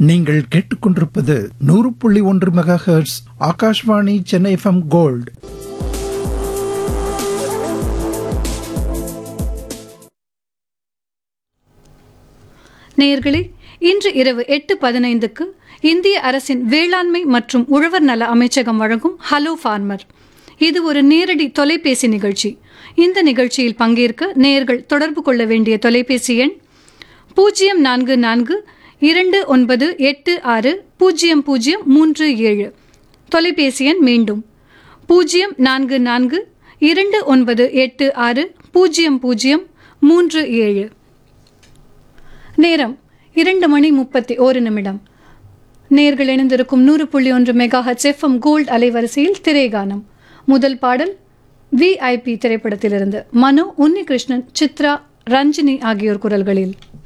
நீங்கள் கேட்டுக்கொண்டிருப்பது நூறு புள்ளி ஒன்று megahertz Akashvani Chennai FM gold நேயர்களே இன்று இரவு எட்டு பதினைந்துக்கு இந்திய அரசின் வேளாண்மை மற்றும் உழவர் நல அமைச்சகம் வழங்கும் ஹலோ ஃபார்மர் இது ஒரு நேரடி தொலைபேசி நிகழ்ச்சி இந்த நிகழ்ச்சியில் பங்கேற்க நேயர்கள் தொடர்பு கொள்ள வேண்டிய தொலைபேசி எண் பூஜ்ஜியம் நான்கு நான்கு இரண்டு ஒன்பது எட்டு ஆறு பூஜ்ஜியம் பூஜ்ஜியம் மூன்று ஏழு தொலைபேசி எண் மீண்டும் பூஜ்ஜியம் நான்கு நான்கு இரண்டு ஒன்பது எட்டு ஆறு பூஜ்ஜியம் பூஜ்ஜியம் மூன்று ஏழு நேரம் இரண்டு மணி முப்பத்தி ஓரு நிமிடம் நேர்கள் இணைந்திருக்கும் நூறு புள்ளி ஒன்று மெகா ஹச் எஃப்எம் கோல்ட் அலைவரிசையில் திரைகானம் முதல் பாடல் விஐபி திரைப்படத்திலிருந்து மனு உன்னிகிருஷ்ணன் சித்ரா ரஞ்சினி ஆகியோர் குரல்களில்